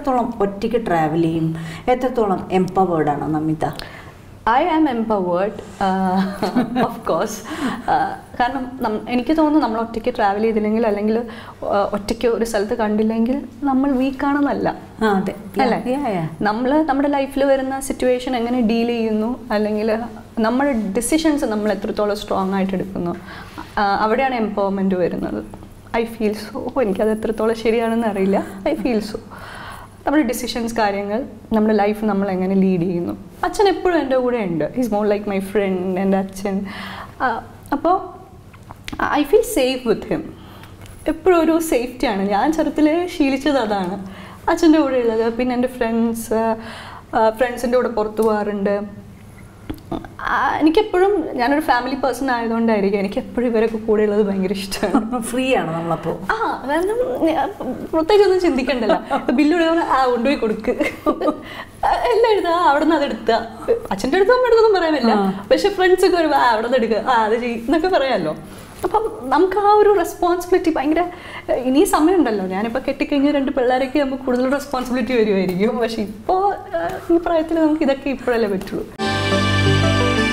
എത്രത്തോളം ഒറ്റയ്ക്ക് ട്രാവൽ ചെയ്യും എത്രത്തോളം എംപവേർഡ് ആണ് Namita I am empowered of course കാരണം നം- എനിക്ക് തോന്നുന്നു നമ്മൾ ഒറ്റയ്ക്ക് ട്രാവൽ ചെയ്തില്ലെങ്കിൽ അല്ലെങ്കിൽ ആ, ഒറ്റയ്ക്ക് ഒരു സ്ഥലത്ത് കണ്ടില്ലെങ്കിൽ നമ്മൾ വീക്കാണെന്നല്ല ആ അതെ അല്ലേ Yeah, yeah. നമ്മൾ നമ്മുടെ ലൈഫിൽ വരുന്ന സിറ്റുവേഷൻ എങ്ങനെ ഡീൽ ചെയ്യുന്നു അല്ലെങ്കിൽ നമ്മുടെ ഡിസിഷൻസ് നമ്മൾ എത്രത്തോളം സ്ട്രോങ് ആയിട്ട് എടുക്കുന്നു ആ, അവിടെയാണ് എംപവർമെൻറ്റ് വരുന്നത് ഐ ഫീൽ സോ എനിക്കത് എത്രത്തോളം ശരിയാണെന്ന് അറിയില്ല ഐ ഫീൽ സോ നമ്മുടെ ഡിസിഷൻസ് കാര്യങ്ങൾ നമ്മുടെ ലൈഫ് നമ്മൾ എങ്ങനെ ലീഡ് ചെയ്യുന്നു അച്ഛൻ എപ്പോഴും എൻ്റെ കൂടെ ഉണ്ട് is more like my friend എൻ്റെ അച്ഛൻ അപ്പോൾ I feel safe with him എപ്പോഴും ഒരു സേഫ്റ്റിയാണ് ഞാൻ ചെറുത്തിലേ ശീലിച്ചത് അതാണ് അച്ഛൻ്റെ കൂടെ ഉള്ളത് പിന്നെ എൻ്റെ ഫ്രണ്ട്സ് ഫ്രണ്ട്സിൻ്റെ കൂടെ പുറത്തു പോകാറുണ്ട് ആ, എനിക്കെപ്പോഴും ഞാനൊരു ഫാമിലി പേഴ്സൺ ആയതുകൊണ്ടായിരിക്കും എനിക്ക് എപ്പോഴും ഇവരൊക്കെ കൂടെ ഉള്ളത് ഭയങ്കര ഇഷ്ടമാണ് ഫ്രീ ആണ് നമ്മളപ്പോൾ ആ കാരണം ഞാൻ പ്രത്യേകിച്ച് ഒന്നും ചിന്തിക്കണ്ടല്ലോ ബില്ല് ആ കൊണ്ടുപോയി കൊടുക്ക് എല്ലാം എഴുതുക അവിടെ നിന്ന് അതെടുത്ത അച്ഛൻ്റെ അടുത്ത് അമ്മ അടുത്തൊന്നും പറയാൻ പറ്റില്ല പക്ഷെ ഫ്രണ്ട്സ് ഒക്കെ വരുമ്പോൾ ആ അവിടെ നിന്ന് എടുക്കുക ആ അത് ചെയ്യും എന്നൊക്കെ പറയാമല്ലോ അപ്പം നമുക്ക് ആ ഒരു റെസ്പോൺസിബിലിറ്റി ഭയങ്കര ഇനി സമയമുണ്ടല്ലോ ഞാനിപ്പോൾ കെട്ടിക്കഴിഞ്ഞ രണ്ട് പിള്ളേരൊക്കെ നമുക്ക് കൂടുതൽ റെസ്പോൺസിബിലിറ്റി വരുമായിരിക്കും പക്ഷെ ഇപ്പോൾ ഈ പ്രായത്തിൽ നമുക്ക് ഇതൊക്കെ ഇപ്പോഴല്ലേ പറ്റുള്ളൂ